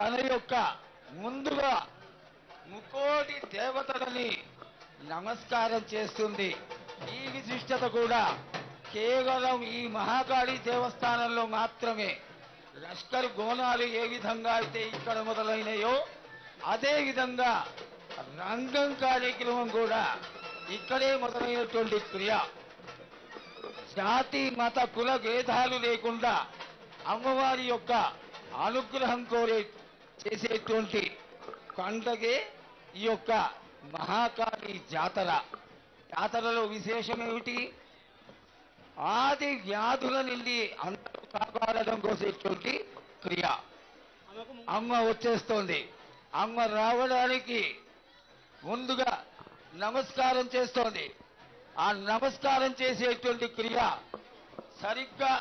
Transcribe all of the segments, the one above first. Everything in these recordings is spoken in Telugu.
తన యొక్క ముందుగా ముకోటి దేవతలని నమస్కారం చేస్తుంది ఈ విశిష్టత కూడా కేవలం ఈ మహాకాళి దేవస్థానంలో మాత్రమే లష్కర్ గోనాలు ఏ విధంగా అయితే ఇక్కడ మొదలైనయో అదే విధంగా రంగం కార్యక్రమం కూడా ఇక్కడే మొదలైనటువంటి క్రియ జాతి మత కుల భేదాలు లేకుండా అమ్మవారి యొక్క అనుగ్రహం కోరే చేసేటువంటి పండగే ఈ యొక్క మహాకాళి జాతర జాతరలో విశేషం ఏమిటి ఆది వ్యాధుల నుండి అందరూ కాపాడడం కోసేటువంటి క్రియ అమ్మ వచ్చేస్తోంది అమ్మ రావడానికి ముందుగా నమస్కారం చేస్తోంది ఆ నమస్కారం చేసేటువంటి క్రియ సరిగ్గా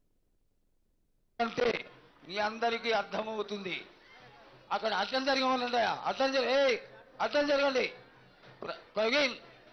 అంటే మీ అందరికీ అర్థమవుతుంది అక్కడ అర్థం జరగమనండి అర్థం జరగ ఏ అర్థం జరగండి ప్ర- ప్రవీణ్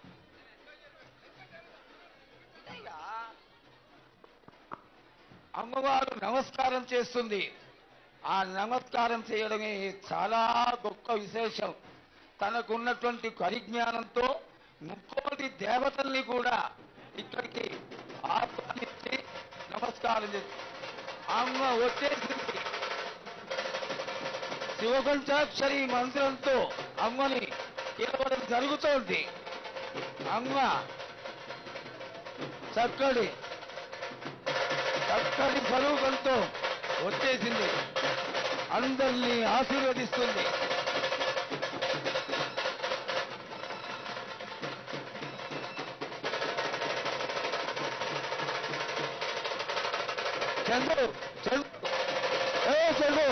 అమ్మవారు నమస్కారం చేస్తుంది ఆ నమస్కారం చేయడమే చాలా గొప్ప విశేషం తనకున్నటువంటి పరిజ్ఞానంతో ముక్కోటి దేవతల్ని కూడా ఇక్కడికి ఆహ్వానించి నమస్కారం చేస్తుంది అమ్మ వచ్చేసింది శివపంచాక్షరి మంత్రంతో అమ్మని పిలవడం జరుగుతోంది అమ్మ చక్కటి చక్కటి స్వరూపంతో వచ్చేసింది అందరినీ ఆశీర్వదిస్తుంది చంద్రు చంద్రు ఏ చంద్రు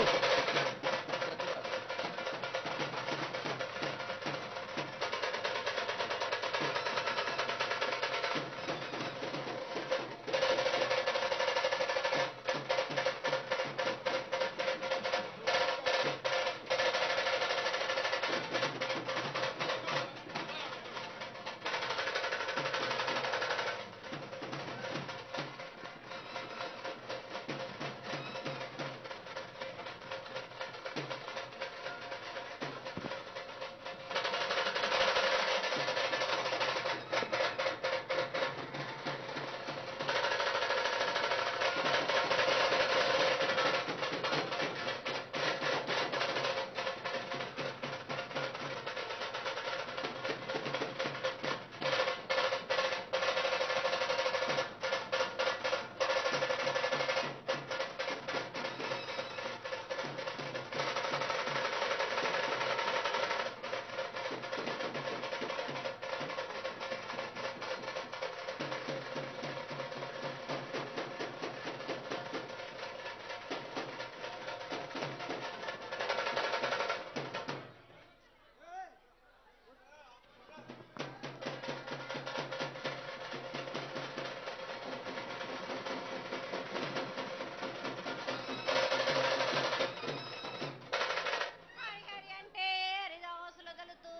హరిహరి అంటే హరిదాసులు గలుతూ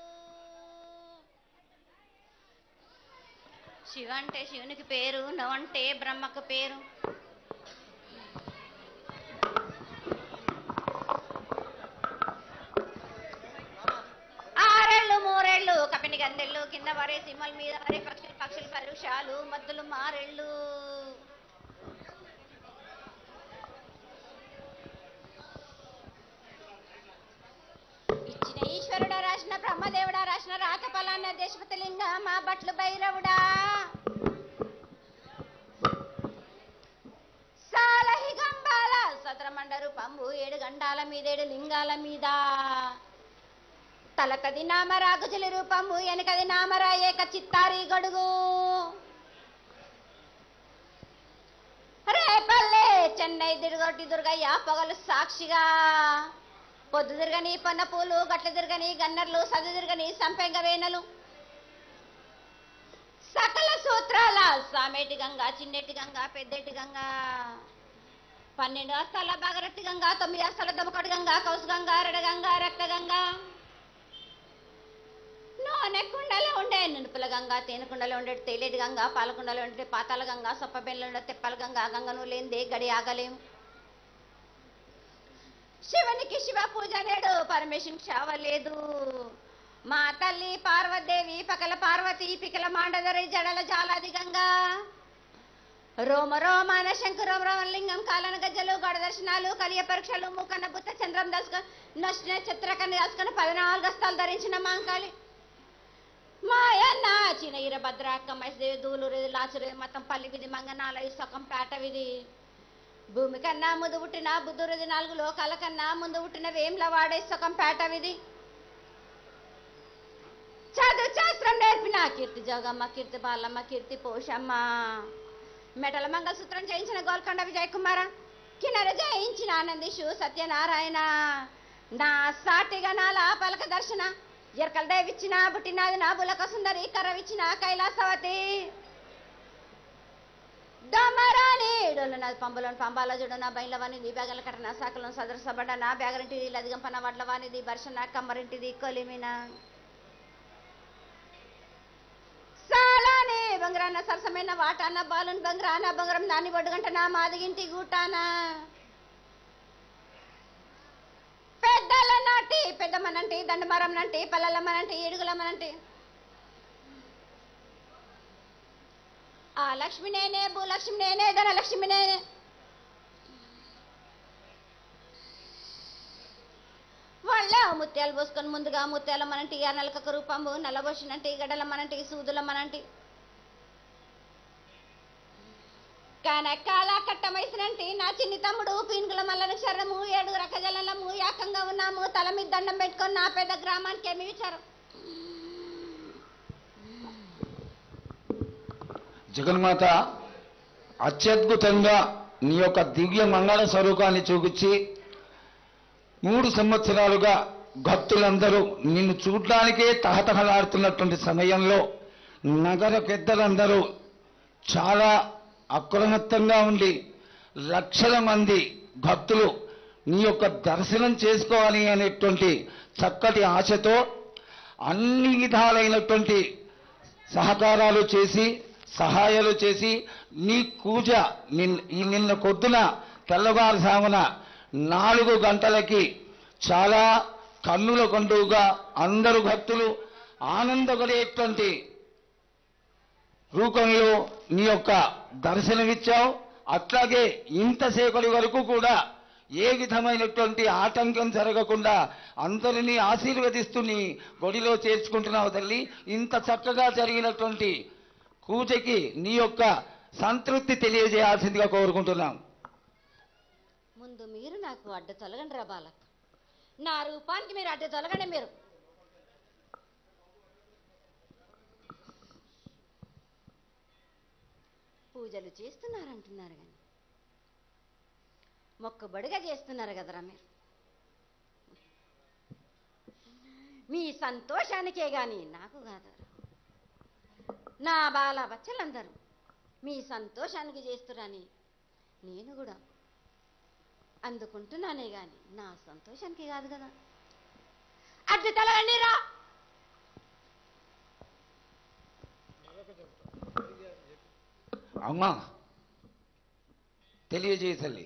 శివ అంటే శివునికి పేరు నవంటే బ్రహ్మకు పేరు ఆరేళ్ళు మూరేళ్ళు కపిని గందెళ్ళు కింద వరే సిమ్మల మీద వరే పక్షులు పక్షులు పరుషాలు మద్దులు మారెళ్ళు ఇచ్చిన ఈశ్వరుడా రాసిన బ్రహ్మదేవుడా రాసిన రాత ఫలాన్న దేశపతి లింగ మా బట్లు భైరవుడా సాలహి గంబాల సతరమండరు పంబు ఏడు గండాల మీద ఏడు లింగాల మీద తలకది నామరాగుజలి రూపము వెనకది నామరా ఏక చిత్తారి గడుగు రేపల్లే చెన్నై దిడుగొట్టి దుర్గయ్య పొగలు సాక్షిగా పొద్దు తిరగని పన్న పూలు గట్ల తిరగని గన్నర్లు సదు తిరగని సంపెంగ వేనలు సకల సూత్రాల సామేటి గంగా చిన్నెటి గంగా పెద్దటి గంగా పన్నెండు అస్తాల బాగరట్టి గంగా తొమ్మిది అస్తాల దమకటి గంగా కౌసు గంగా రెడ గంగా రక్త గంగా నూనె కుండలో ఉండే నునుపుల గంగా తేనె కుండలో ఉండే తేలేటి గంగా పాలకుండలో ఉండే పాతాల గంగా సొప్ప బెల్లలో ఉండే తెప్పల గంగా గంగను లేనిదే గడి ఆగలేము శివుని శివునికి శివ పూజ నేడు పరమేశ్వరునికి చావలేదు మా తల్లి పార్వదేవి పకల పార్వతి పికల మాండదరి జడల జాలాది గంగా రోమ రోమాన శంకరం రోమలింగం కాలన గజ్జలు గడ దర్శనాలు కలియ పరీక్షలు మూకన్న బుత్త చంద్రం దాసుక నచ్చిన చిత్రకన్న దాసుకొని పద్నాలుగు హస్తాలు ధరించిన మాంకాళి మాయన్న చినయిర భద్రాక్క మైసదేవి దూలూరు లాచురు మొత్తం పల్లి విధి మంగనాల ఇసకం పేట విధి భూమి కన్నా ముందు పుట్టిన బుద్ధురుది నాలుగు లోకాల కన్నా ముందు పుట్టిన వేంల వాడే సుఖం పేట విధి చదువు శాస్త్రం నేర్పిన కీర్తి జోగమ్మ కీర్తి బాలమ్మ కీర్తి పోషమ్మ మెటల మంగళసూత్రం చేయించిన గోల్కొండ విజయ్ కుమార కిన్నర జయించిన ఆనందిషు సత్యనారాయణ నా సాటిగా నాల పలక దర్శన ఎరకల దేవిచ్చిన పుట్టినది నా బులక సుందరి కరవిచ్చిన కైలాసవతి దమరాని డోలు నా పంబలోని పంబాల చూడు నా బయలవానిది బ్యాగల కట్ట సాకలం సదరసబడ్డ నా బ్యాగరింటిది లదిగంపన వడ్లవానిది బర్షన కమ్మరింటిది కొలిమిన సాలానే బంగారాన సరసమైన వాటాన బాలున్ బంగారాన బంగారం దాన్ని బొడ్డుగంటనా మాదిగింటి గూటానా పెద్దల నాటి పెద్దమ్మనంటి దండమరం నంటి పల్లెలమ్మనంటి ఏడుగులమ్మనంటి ఆ లక్ష్మి నేనే భూలక్ష్మి నేనే ధనలక్ష్మి నేనే వాళ్ళ ముత్యాలు పోసుకొని ముందుగా ముత్యాల మనంటి ఆ నలకకు రూపంబు నల్లబోసినంటి గడల మనంటి సూదుల మనంటి కనకాల కట్టమైసినంటి నా చిన్ని తమ్ముడు పీనుగుల మల్లని శరణము ఏడు రకజలము ఏకంగా ఉన్నాము తల మీద దండం పెట్టుకొని నా పెద్ద గ్రామానికి ఏమి విచారం జగన్మాత అత్యద్భుతంగా నీ యొక్క దివ్య మంగళ స్వరూపాన్ని చూపించి మూడు సంవత్సరాలుగా భక్తులందరూ నిన్ను చూడ్డానికే తహతహలాడుతున్నటువంటి సమయంలో నగర పెద్దలందరూ చాలా అప్రమత్తంగా ఉండి లక్షల మంది భక్తులు నీ యొక్క దర్శనం చేసుకోవాలి అనేటువంటి చక్కటి ఆశతో అన్ని విధాలైనటువంటి సహకారాలు చేసి సహాయాలు చేసి నీ కూజ నిన్- ఈ నిన్న పొద్దున తెల్లవారుజామున నాలుగు గంటలకి చాలా కన్నుల కొండుగా అందరు భక్తులు ఆనందపడేటువంటి రూపంలో నీ యొక్క దర్శనమిచ్చావు అట్లాగే ఇంతసేపటి వరకు కూడా ఏ విధమైనటువంటి ఆటంకం జరగకుండా అందరినీ ఆశీర్వదిస్తూ నీ గుడిలో చేర్చుకుంటున్నావు తల్లి ఇంత చక్కగా జరిగినటువంటి పూజకి నీ యొక్క సంతృప్తి తెలియజేయాల్సిందిగా కోరుకుంటున్నాం ముందు మీరు నాకు అడ్డు తొలగండి రా బాలక్ నా రూపానికి మీరు అడ్డు తొలగండి మీరు పూజలు చేస్తున్నారంటున్నారు కానీ మొక్కుబడిగా చేస్తున్నారు కదరా మీరు మీ సంతోషానికే గాని నాకు కాదరా నా బాల బచ్చలందరూ మీ సంతోషానికి చేస్తురని నేను కూడా అందుకుంటున్నానే గాని నా సంతోషానికి కాదు కదా అడ్డు తలగండిరా అమ్మా తెలియజేయ తల్లి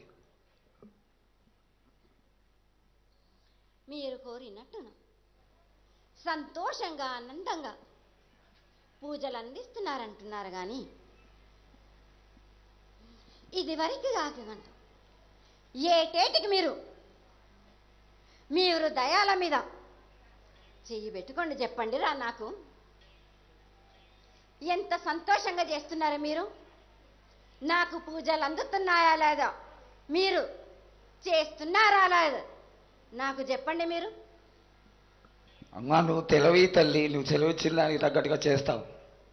మీరు కోరినట్టును సంతోషంగా ఆనందంగా పూజలు అందిస్తున్నారంటున్నారు కానీ ఇది వరకు కాకంట ఏటేటికి మీరు మీరు దయాల మీద చెయ్యి పెట్టుకోండి చెప్పండి రా నాకు ఎంత సంతోషంగా చేస్తున్నారు మీరు నాకు పూజలు అందుతున్నాయా లేదా మీరు చేస్తున్నారా లేదా నాకు చెప్పండి మీరు అమ్మా నువ్వు తెలివి తల్లి నువ్వు సెలవిచ్చిన దానికి తగ్గట్టుగా చేస్తావు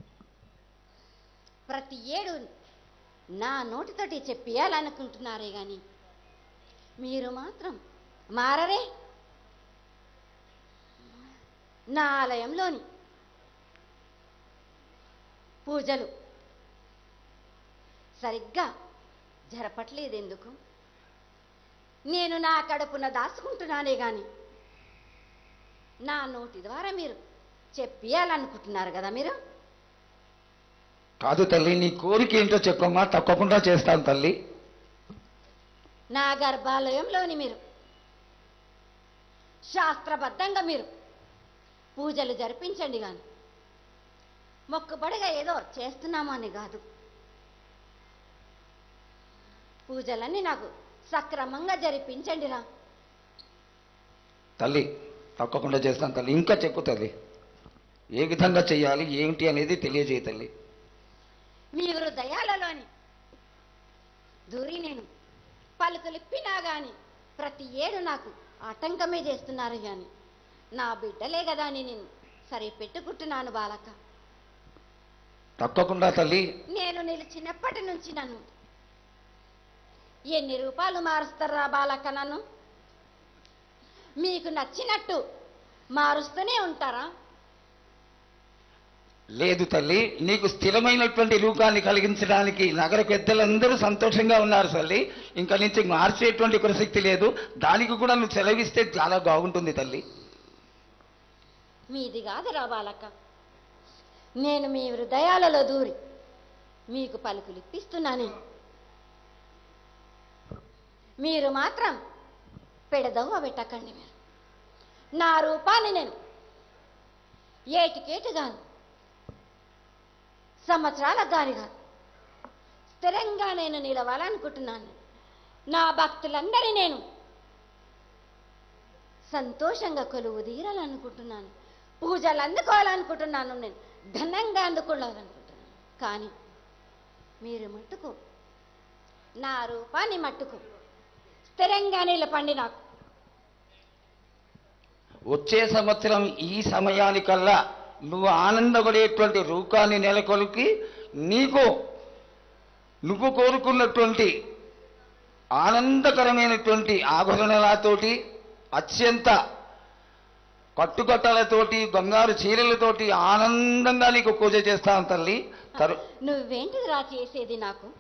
ప్రతి ఏడు నా నోటితోటి చెప్పియాలనుకుంటున్నారే గాని మీరు మాత్రం మారరే నా ఆలయంలోని పూజలు సరిగ్గా జరపట్లేదు ఎందుకు నేను నా కడుపున దాచుకుంటున్నానే గాని నా నోటి ద్వారా మీరు చెప్పియాలనుకుంటున్నారు కదా మీరు కాదు తల్లి నీ కోరిక ఏంటో చెప్పమ్మా తప్పకుండా చేస్తాను తల్లి నా గర్భాలయంలోని మీరు శాస్త్రబద్ధంగా మీరు పూజలు జరిపించండి కానీ మొక్కుబడిగా ఏదో చేస్తున్నాము అని కాదు పూజలన్నీ నాకు సక్రమంగా జరిపించండి రా తల్లి తప్పకుండా చేస్తాను తల్లి ఇంకా చెప్పు తల్లి ఏ విధంగా చేయాలి ఏంటి అనేది తెలియజేయ తల్లి మీ హృదయాలలోని దూరి నేను పలుకులిప్పినా గాని ప్రతి ఏడు నాకు ఆటంకమే చేస్తున్నారు గాని నా బిడ్డలే కదా అని నేను సరే పెట్టుకుంటున్నాను బాలక తప్పకుండా తల్లి నేను నిలిచినప్పటి నుంచి నన్ను ఎన్ని రూపాయలు మారుస్తారా బాలక నన్ను మీకు నచ్చినట్టు మారుస్తూనే ఉంటారా లేదు తల్లి నీకు స్థిరమైనటువంటి రూపాన్ని కలిగించడానికి నగర పెద్దలందరూ సంతోషంగా ఉన్నారు తల్లి ఇంకా నుంచి మార్చేటువంటి ప్రసక్తి లేదు దానికి కూడా నువ్వు సెలవిస్తే చాలా బాగుంటుంది తల్లి మీది కాదురా బాలక నేను మీ హృదయాలలో దూరి మీకు పలుకులు ఇప్పిస్తున్నాను మీరు మాత్రం పెడదవ్వ పెట్టకండి మీరు నా రూపాన్ని నేను ఏటికేటు కాదు సంవత్సరాలకు గాని కాదు స్థిరంగా నేను నిలవాలనుకుంటున్నాను నా భక్తులందరి నేను సంతోషంగా కొలువు తీరాలనుకుంటున్నాను పూజలు అందుకోవాలనుకుంటున్నాను నేను ఘనంగా అందుకోవాలనుకుంటున్నాను కానీ మీరు మట్టుకు నా రూపాన్ని మట్టుకు స్థిరంగా నిలపండి నాకు వచ్చే సంవత్సరం ఈ సమయానికల్లా నువ్వు ఆనందపడేటువంటి రూపాన్ని నెలకొల్పి నీకు నువ్వు కోరుకున్నటువంటి ఆనందకరమైనటువంటి ఆభరణాలతోటి అత్యంత కట్టుకట్టలతోటి బంగారు చీరలతోటి ఆనందంగా నీకు పూజ చేస్తాను తల్లి తరు నువ్వేంటిది రా చేసేది నాకు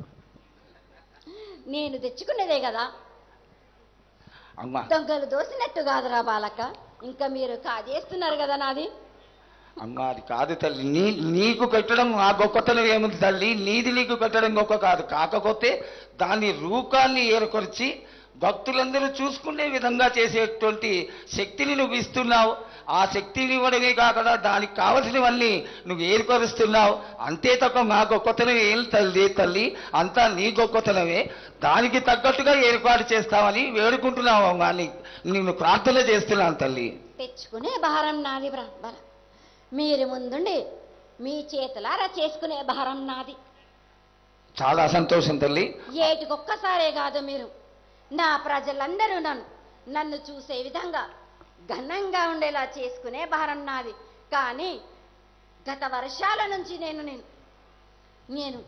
నేను తెచ్చుకున్నదే కదా అమ్మా దొంగలు దోసినట్టు కాదురా బాలక ఇంకా మీరు కాజేస్తున్నారు కదా నాది అమ్మా అది కాదు తల్లి నీ నీకు కట్టడం ఆ గొప్పతనం ఏముంది తల్లి నీది నీకు కట్టడం గొప్ప కాదు కాకపోతే దాని రూపాన్ని ఏర్పరిచి భక్తులందరూ చూసుకునే విధంగా చేసేటువంటి శక్తిని నువ్వు ఇస్తున్నావు ఆ శక్తిని ఇవ్వడమే కాకుండా దానికి కావలసినవన్నీ నువ్వు ఏర్పరుస్తున్నావు అంతే తప్ప మా గొప్పతనం ఏం తల్లి తల్లి అంతా నీ గొప్పతనమే దానికి తగ్గట్టుగా ఏర్పాటు చేస్తామని వేడుకుంటున్నావు అమ్మా నీ నేను ప్రార్థన చేస్తున్నాను తల్లి తెచ్చుకునే భారం నాది బ్ర బల మీరు ముందుండి మీ చేతులారా చేసుకునే భారం నాది చాలా సంతోషం తల్లి ఏటికొక్కసారే కాదు మీరు నా ప్రజలందరూ నన్ను నన్ను చూసే విధంగా ఘనంగా ఉండేలా చేసుకునే భారం నాది కానీ గత వర్షాల నుంచి నేను నేను నేను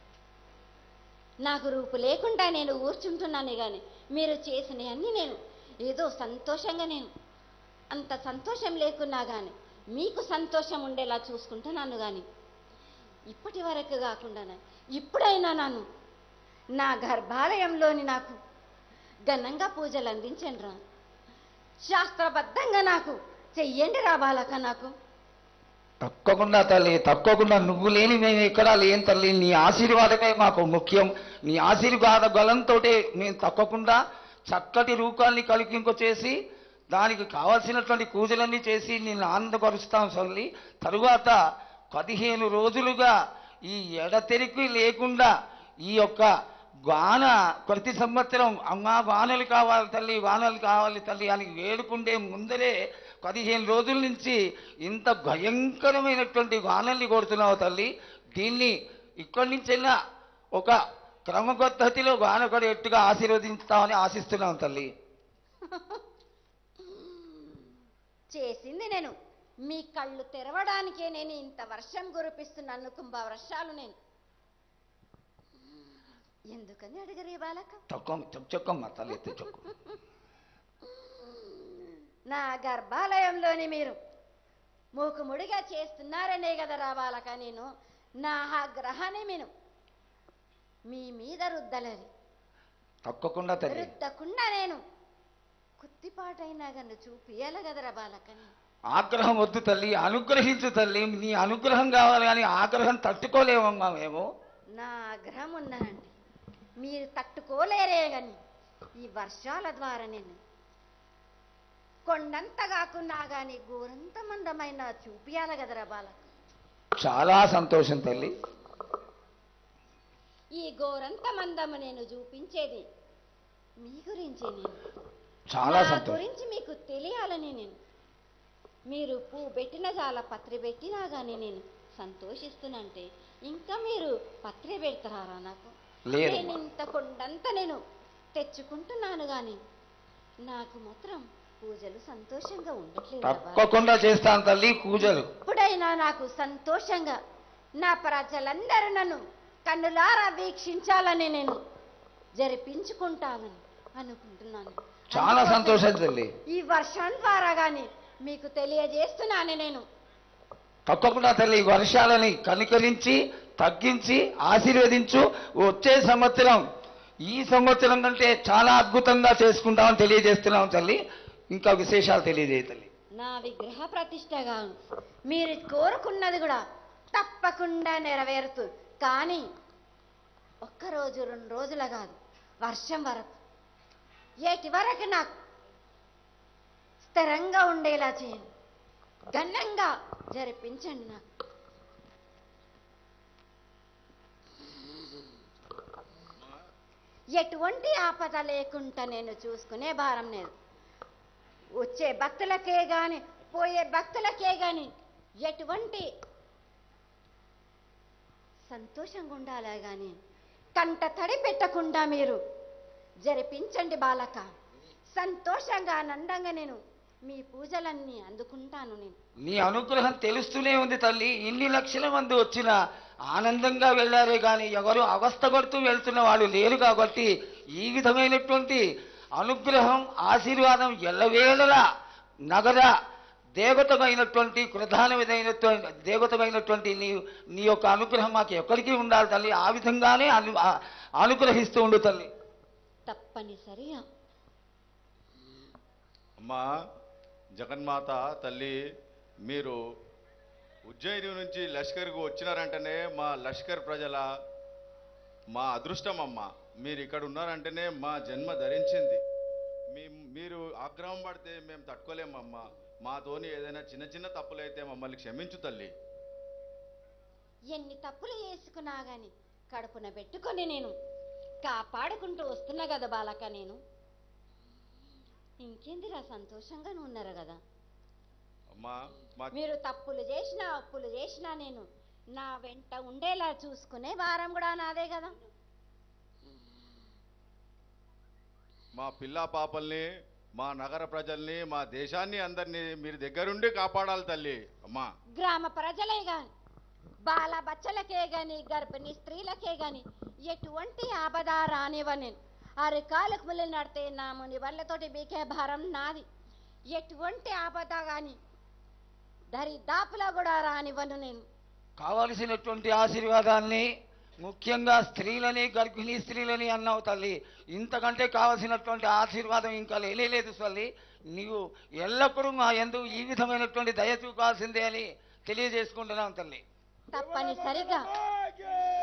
నాకు రూపు లేకుండా నేను ఊర్చుంటున్నానే కానీ మీరు చేసినవన్నీ నేను ఏదో సంతోషంగా నేను అంత సంతోషం లేకున్నా కానీ మీకు సంతోషం ఉండేలా చూసుకుంటున్నాను కానీ ఇప్పటి వరకు కాకుండా ఇప్పుడైనా నన్ను నా గర్భాలయంలోని నాకు ఘనంగా పూజలు అందించండి రా శాస్త్రబద్ధంగా నాకు చెయ్యండి రా బాలక నాకు తప్పకుండా తల్లి తప్పకుండా నువ్వు లేని మేము ఎక్కడా లేని తల్లి నీ ఆశీర్వాదమే మాకు ముఖ్యం నీ ఆశీర్వాద బలంతో మేము తప్పకుండా చక్కటి రూపాన్ని కలిగింపు చేసి దానికి కావలసినటువంటి పూజలన్నీ చేసి నేను ఆనందపరుస్తాం తల్లి తరువాత పదిహేను రోజులుగా ఈ ఎడతెరికి లేకుండా ఈ యొక్క వాన ప్రతి సంవత్సరం అమ్మా వానలు కావాలి తల్లి వానలు కావాలి తల్లి అని వేడుకుంటే ముందరే పదిహేను రోజుల నుంచి ఇంత భయంకరమైనటువంటి వానల్ని కొడుతున్నావు తల్లి దీన్ని ఇక్కడి నుంచైనా ఒక క్రమ పద్ధతిలో వాన పడేట్టుగా ఆశీర్వదిస్తామని ఆశిస్తున్నాం తల్లి చేసింది నేను మీ కళ్ళు తెరవడానికే నేను ఇంత వర్షం కురిపిస్తున్నాను కుంభ వర్షాలు నేను ఎందుకని అడిగరే బాలక చొక్కం చొక్కమ్మ తల్లి ఎత్తి చొక్కం నా గర్భాలయంలోని మీరు మూకుముడిగా చేస్తున్నారనే కదా రా బాలక నేను నా ఆగ్రహాన్ని నేను మీ మీద రుద్దలేదు తప్పకుండా తల్లి రుద్దకుండా నేను కుత్తిపాటైనా కన్ను చూపియాల కదరా బాలకని ఆగ్రహం వద్దు తల్లి అనుగ్రహించు తల్లి నీ అనుగ్రహం కావాలి కానీ ఆగ్రహం తట్టుకోలేమమ్మా మేము నా ఆగ్రహం ఉన్నానండి మీరు తట్టుకోలేరే గాని ఈ వర్షాల ద్వారా నేను కొండంత కాకున్నా గాని గోరంత మందమైన చూపియాల కదరా బాలక చాలా సంతోషం తల్లి ఈ గోరంత మందము నేను చూపించేది మీ గురించి నేను చాలా నా సంతోషం గురించి మీకు తెలియాలని నేను మీరు పువ్వు పెట్టిన జాల పత్రి పెట్టినా కానీ నేను సంతోషిస్తున్నంటే ఇంకా మీరు పత్రి పెడతారా నాకు లేదు. నేను ఇంత కొండంత నేను తెచ్చుకుంటున్నాను కానీ నాకు మాత్రం పూజలు సంతోషంగా ఉండట్లేదు బాబా. తప్పకుండా చేస్తాను తల్లి పూజలు ఎప్పుడైనా నాకు సంతోషంగా నా ప్రజలందరూ నన్ను కన్నులారా వీక్షించాలని నేను జరిపించుకుంటానని అనుకుంటున్నాను చాలా అందుకోసం సంతోషం తల్లి ఈ వర్షం ద్వారా గాని మీకు తెలియజేస్తున్నాను నేను తప్పకుండా తల్లి ఈ వర్షాలని కనికరించి తగ్గించి ఆశీర్వదించు వచ్చే సంవత్సరం ఈ సంవత్సరం కంటే చాలా అద్భుతంగా చేసుకుంటామని తెలియజేస్తున్నాం తల్లి ఇంకా విశేషాలు తెలియజేయ తల్లి నా విగ్రహ ప్రతిష్టగా మీరు కోరుకున్నది కూడా తప్పకుండా నెరవేరుతు కానీ ఒక్క రోజు రెండు రోజుల కాదు వర్షం వరకు ఏటి వరకు నాకు స్థిరంగా ఉండేలా చేయండి ఘనంగా జరిపించండి నాకు ఎటువంటి ఆపద లేకుండా నేను చూసుకునే భారం లేదు వచ్చే భక్తులకే గాని పోయే భక్తులకే గాని ఎటువంటి సంతోషంగా ఉండాలా గాని కంట తడి పెట్టకుండా మీరు జరిపించండి బాలక సంతోషంగా ఆనందంగా నేను మీ పూజలన్నీ అందుకుంటాను నేను నీ అనుగ్రహం తెలుస్తూనే ఉంది తల్లి ఇన్ని లక్షల మంది వచ్చినా ఆనందంగా వెళ్ళారే కానీ ఎవరు అవస్థపడుతూ వెళ్తున్న వాళ్ళు లేరు కాబట్టి ఈ విధమైనటువంటి అనుగ్రహం ఆశీర్వాదం ఎల్లవేళలా నగర దేవతమైనటువంటి ప్రధానమైనటువంటి దేవతమైనటువంటి నీ నీ యొక్క అనుగ్రహం మాకు ఎక్కడికి ఉండాలి తల్లి ఆ విధంగానే అను ఆ- అనుగ్రహిస్తూ ఉండు తల్లి తప్పనిసరిగా అమ్మా జగన్మాత తల్లి మీరు ఉజ్జయిని నుంచి లష్కర్కు వచ్చినారంటేనే మా లష్కర్ ప్రజల మా అదృష్టం అమ్మ మీరు ఇక్కడ ఉన్నారంటేనే మా జన్మ ధరించింది మీ మీరు ఆగ్రహం పడితే మేము తట్టుకోలేమమ్మా మాతోని ఏదైనా చిన్న చిన్న తప్పులైతే మమ్మల్ని క్షమించు తల్లి ఎన్ని తప్పులు చేసుకున్నా గాని కడుపున పెట్టుకొని నేను కాపాడుకుంటూ వస్తున్నా కదా బాలక నేను ఇంకేందిరా సంతోషంగానే ఉన్నారు కదా అమ్మా మా మీరు తప్పులు చేసినా అప్పులు చేసినా నేను నా వెంట ఉండేలా చూసుకునే వారం కూడా నాదే కదా మా పిల్ల పాపల్ని మా నగర ప్రజల్ని మా దేశాన్ని అందరినీ మీరు దగ్గరుండి కాపాడాలి తల్లి అమ్మా గ్రామ ప్రజలే గాని బాల బచ్చలకే గాని గర్భిణీ స్త్రీలకే గాని ఎటువంటి ఆపద రానివ్వ నేను ఆరు కాలకు ముళ్ళు నడితే నా ముని వల్లతోటి బీకే భారం నాది ఎటువంటి ఆపద గాని దరి దాపులా కూడా రానివ్వను నేను కావలసినటువంటి ఆశీర్వాదాన్ని ముఖ్యంగా స్త్రీలని గర్భిణీ స్త్రీలని అన్నావు తల్లి ఇంతకంటే కావలసినటువంటి ఆశీర్వాదం ఇంకా లేలేదు తల్లి నీవు ఎల్లప్పుడూ మా ఎందు ఈ విధమైనటువంటి దయ చూపాల్సిందే అని తెలియజేసుకుంటున్నాం తల్లి తప్పనిసరిగా